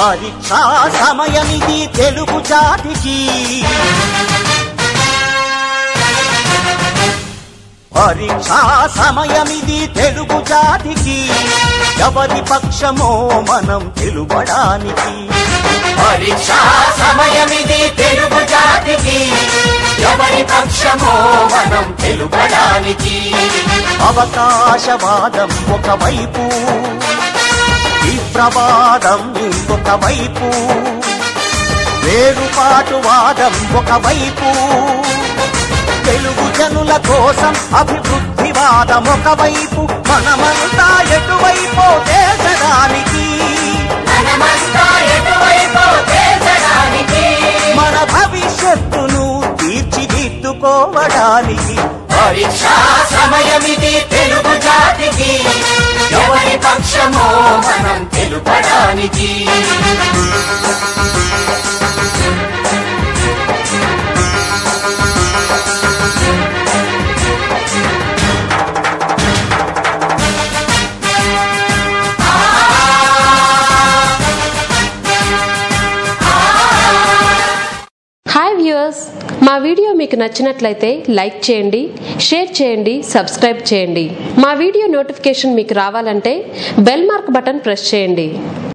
పరీక్షా సమయమిది తెలుగు జాతికి పరీక్షా సమయమిది తెలుగు జాతికి ఎవరి పక్షమో మనం తెలుపడానికి పరీక్షా సమయమిది తెలుగు జాతికి ఎవరి పక్షమో మనం తెలుపడానికి అవకాశవాదం ఒకవైపు తీవ్రవాదం ఇంకొక వైపు వేరుపాటువాదం ఒకవైపు తెలుగు జనుల కోసం అభివృద్ధివాదం ఒకవైపు మనమంతా ఎటువైపో దేశడానికి మనమంతా ఎటువైపో దేశడానికి మన భవిష్యత్తును తీర్చిదిద్దుకోవడానికి పరీక్షా సమయమిది తెలుగు జాతికి ఎవరి పక్షమో మనం తెలుపడానికి హాయ్ వ్యూయర్స్ మా వీడియో మీకు నచ్చినట్లయితే లైక్ చేయండి షేర్ చేయండి సబ్స్క్రైబ్ చేయండి మా వీడియో నోటిఫికేషన్ మీకు రావాలంటే బెల్ మార్క్ బటన్ ప్రెస్ చేయండి